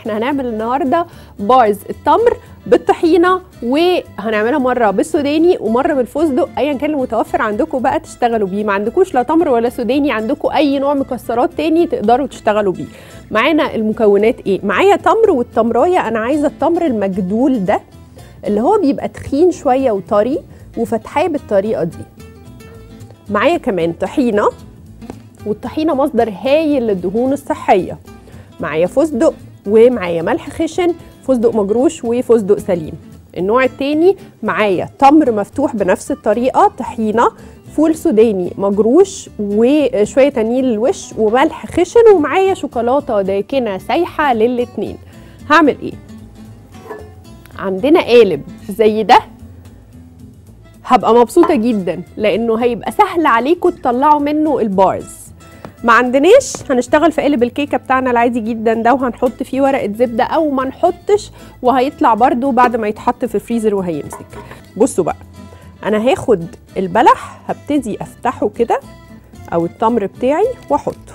احنا هنعمل النهارده بارز التمر بالطحينه وهنعملها مره بالسوداني ومره بالفستق ايا كان المتوفر عندكم بقى تشتغلوا بيه ما عندكوش لا تمر ولا سوداني عندكم اي نوع مكسرات تاني تقدروا تشتغلوا بيه معانا المكونات ايه معايا تمر والتمرايه انا عايزه التمر المجدول ده اللي هو بيبقى تخين شويه وطري وفتحاه بالطريقه دي معايا كمان طحينه والطحينه مصدر هايل للدهون الصحيه معايا فستق ومعايا ملح خشن فستق مجروش وفستق سليم النوع التاني معايا تمر مفتوح بنفس الطريقه طحينه فول سوداني مجروش وشويه تانيين للوش وملح خشن ومعايا شوكولاته داكنه سايحه للاتنين هعمل ايه عندنا قالب زي ده هبقى مبسوطه جدا لانه هيبقى سهل عليكم تطلعوا منه البارز ما عندناش هنشتغل في قالب الكيكه بتاعنا العادي جدا ده وهنحط فيه ورقه زبده او ما نحطش وهيطلع برده بعد ما يتحط في الفريزر وهيمسك بصوا بقى انا هاخد البلح هبتدي افتحه كده او التمر بتاعي واحطه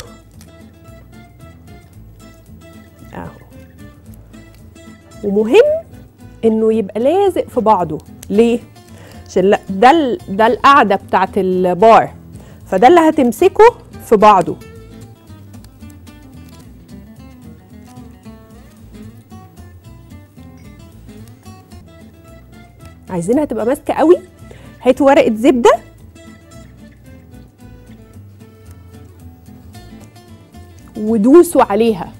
اهو ومهم انه يبقى لازق في بعضه ليه عشان لا- ده ال- ده القاعده بتاعت البار فده اللي هتمسكه في بعضه عايزينها تبقى ماسكه قوي هاتوا ورقه زبده ودوسوا عليها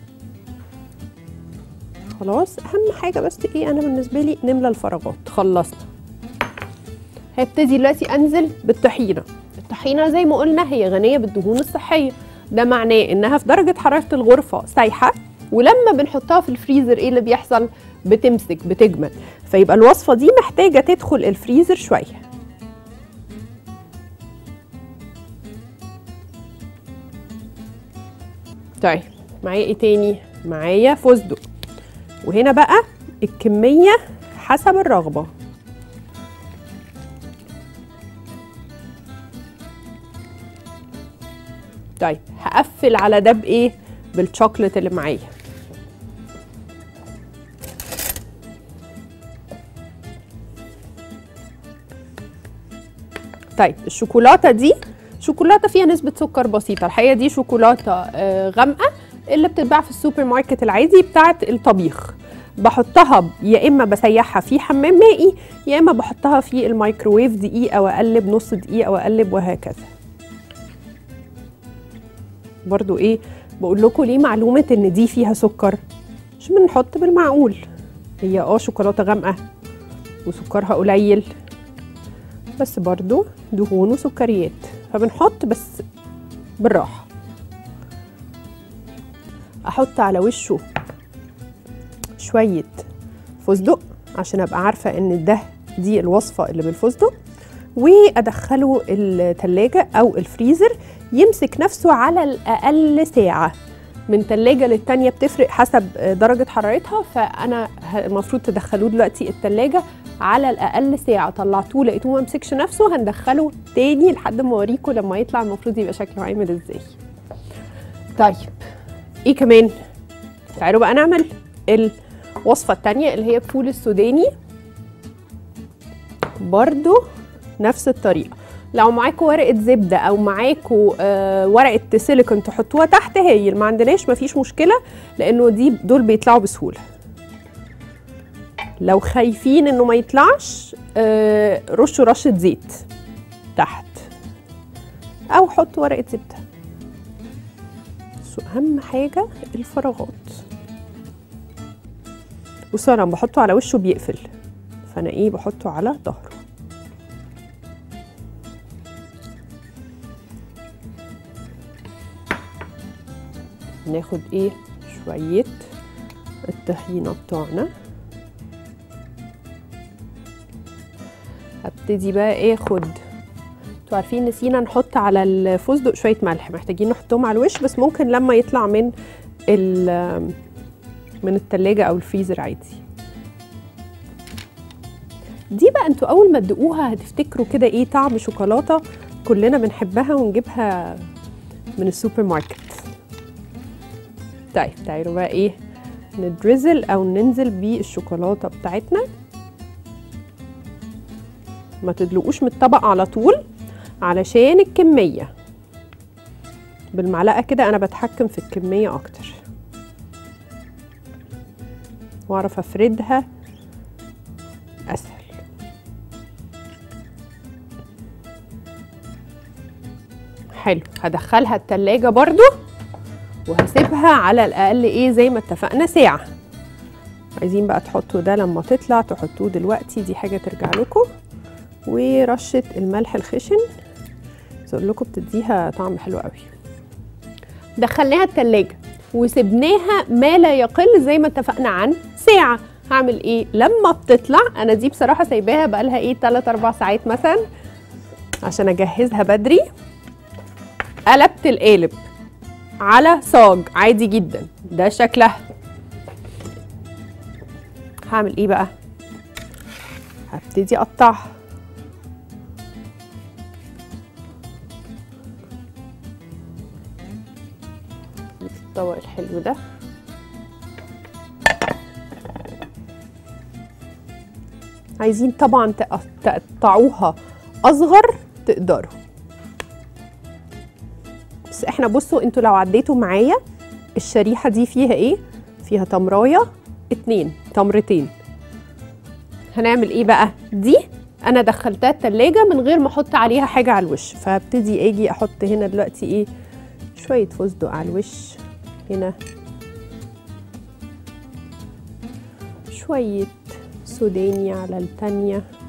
خلاص اهم حاجه بس ايه انا بالنسبه لي نملى الفراغات خلصنا هبتدي دلوقتي انزل بالطحينه الطحينه زي ما قلنا هي غنيه بالدهون الصحيه ده معناه انها في درجه حراره الغرفه سايحه ولما بنحطها في الفريزر ايه اللي بيحصل بتمسك بتجمد فيبقى الوصفه دي محتاجه تدخل الفريزر شويه طيب معايا ايه تاني معايا فستق وهنا بقى الكميه حسب الرغبه طيب هقفل على ده بايه بالشوكليت اللي معايا طيب الشوكولاته دي شوكولاته فيها نسبه سكر بسيطه الحقيقه دي شوكولاته آه، غامقه اللي بتتباع في السوبر ماركت العادي بتاعه الطبيخ بحطها ب- يا اما بسيحها في حمام مائي يا اما بحطها في الميكروويف دقيقه واقلب نص دقيقه واقلب وهكذا برضو ايه بقول لكم ليه معلومه ان دي فيها سكر مش بنحط بالمعقول هي اه شوكولاته غامقه وسكرها قليل بس برضو دهون وسكريات فبنحط بس بالراحه احط على وشه شويه فستق عشان ابقى عارفه ان ده دي الوصفه اللي بالفستق وادخله التلاجة او الفريزر يمسك نفسه على الاقل ساعه من تلاجة للتانية بتفرق حسب درجة حرارتها فأنا ه- المفروض تدخلوه دلوقتي التلاجة على الأقل ساعة طلعتوه لقيتوه ما مسكش نفسه هندخله تاني لحد ما أوريكم لما يطلع المفروض يبقى شكله عامل ازاي طيب ايه كمان تعالوا بقى نعمل الوصفة التانية اللي هي الفول السوداني برضو نفس الطريقة لو معاكم ورقة زبدة أو معاكم آه ورقة سيليكون تحطوها تحت هايل ما عندناش مفيش مشكلة لأنه دي دول بيطلعوا بسهولة لو خايفين إنه ما يطلعش آه رشوا رشة زيت تحت أو حطوا ورقة زبدة بس أهم حاجة الفراغات بصوا أنا لما بحطه على وشه بيقفل فأنا إيه بحطه على ظهره ناخد ايه شوية الطحينة بتوعنا هبتدي بقى اخد انتوا عارفين نسينا نحط على الفستق شوية ملح محتاجين نحطهم على الوش بس ممكن لما يطلع من ال من التلاجة او الفريزر عادي دي بقى انتوا اول ما تدوقوها هتفتكروا كده ايه طعم شوكولاتة كلنا بنحبها ونجيبها من السوبر ماركت طيب تعالوا بقى ايه ندريزل او ننزل بالشوكولاته بتاعتنا ما تدلقوش من الطبق على طول علشان الكميه بالمعلقه كده انا بتحكم في الكميه اكتر واعرف افردها اسهل حلو هدخلها التلاجة برضو وهسيبها على الاقل ايه زي ما اتفقنا ساعه عايزين بقى تحطوا ده لما تطلع تحطوه دلوقتي دي حاجه ترجع لكم ورشه الملح الخشن اقول لكم بتديها طعم حلو قوي دخلناها التلاجة وسبناها ما لا يقل زي ما اتفقنا عن ساعة هعمل ايه لما بتطلع انا دي بصراحة سايباها بقالها ايه 3 4 ساعات مثلا عشان اجهزها بدري قلبت القالب على صاج عادي جدا ده شكلها هعمل ايه بقى هبتدي اقطعها الطبق الحلو ده عايزين طبعا تقطعوها اصغر تقدروا بس احنا بصوا انتوا لو عديتوا معايا الشريحه دي فيها ايه فيها تمرايه اتنين تمرتين هنعمل ايه بقى دي انا دخلتها التلاجة من غير ما احط عليها حاجه على الوش فهبتدي اجي احط هنا دلوقتي ايه شويه فستق على الوش هنا شويه سوداني على التانيه